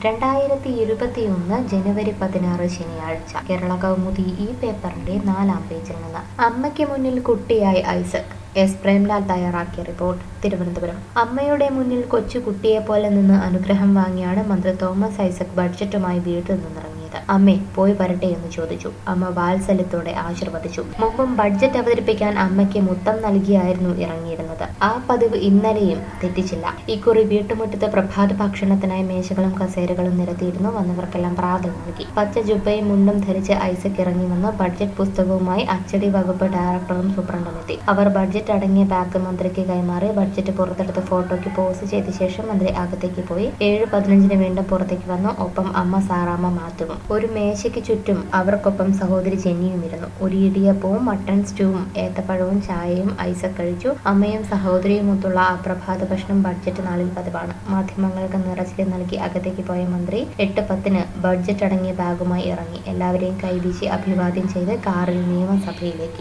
രണ്ടായിരത്തി ഇരുപത്തിയൊന്ന് ജനുവരി പതിനാറ് ശനിയാഴ്ച കേരള കൗമുദി ഈ പേപ്പറിന്റെ നാലാം പേജിൽ നിന്ന് അമ്മയ്ക്ക് മുന്നിൽ കുട്ടിയായി ഐസക് എസ് പ്രേംലാൽ തയ്യാറാക്കിയ റിപ്പോർട്ട് തിരുവനന്തപുരം അമ്മയുടെ മുന്നിൽ കൊച്ചു കുട്ടിയെ പോലെ നിന്ന് അനുഗ്രഹം വാങ്ങിയാണ് മന്ത്രി തോമസ് ഐസക് ബഡ്ജറ്റുമായി വീട്ടിൽ നിന്നിറങ്ങിയത് അമ്മേ പോയി വരട്ടെ എന്ന് ചോദിച്ചു അമ്മ വാത്സല്യത്തോടെ ആശീർവദിച്ചു മുമ്പും ബഡ്ജറ്റ് അവതരിപ്പിക്കാൻ അമ്മയ്ക്ക് മുത്തം നൽകിയായിരുന്നു ഇറങ്ങിയിരുന്നത് ആ പതിവ് ഇന്നലെയും തെറ്റിച്ചില്ല ഇക്കുറി വീട്ടുമുറ്റത്ത് പ്രഭാത ഭക്ഷണത്തിനായി മേശകളും കസേരകളും നിരത്തിയിരുന്നു വന്നവർക്കെല്ലാം പ്രാതൽ നൽകി പച്ച ജുബയും മുണ്ടും ധരിച്ച് ഐസക് ഇറങ്ങി വന്ന് ബഡ്ജറ്റ് പുസ്തകവുമായി അച്ചടി വകുപ്പ് ഡയറക്ടറും സൂപ്രണ്ടും എത്തി അവർ ബഡ്ജറ്റ് അടങ്ങിയ ബാഗ് മന്ത്രിക്ക് കൈമാറി ബഡ്ജറ്റ് പുറത്തെടുത്ത് ഫോട്ടോയ്ക്ക് പോസ്റ്റ് ചെയ്ത ശേഷം മന്ത്രി അകത്തേക്ക് പോയി ഏഴ് പതിനഞ്ചിന് വീണ്ടും പുറത്തേക്ക് വന്നു ഒപ്പം അമ്മ സാറാമ്മ മാത്തുവും ഒരു മേശയ്ക്ക് ചുറ്റും അവർക്കൊപ്പം സഹോദരി ജെന്നിയും ഇരുന്നു ഒരു ഇടിയപ്പവും മട്ടൺ സ്റ്റൂവും ഏത്തപ്പഴവും ചായയും ഐസക് കഴിച്ചു അമ്മയും സഹോദരിയും ഒത്തുള്ള ആ പ്രഭാത ഭക്ഷണം ബഡ്ജറ്റ് നാളിൽ പതിവാണ് മാധ്യമങ്ങൾക്ക് നിറച്ചിൽ നൽകി അകത്തേക്ക് പോയ മന്ത്രി എട്ട് പത്തിന് ബഡ്ജറ്റ് അടങ്ങിയ ബാഗുമായി ഇറങ്ങി എല്ലാവരെയും കൈവീശി അഭിവാദ്യം ചെയ്ത് കാറിൽ നിയമസഭയിലേക്ക്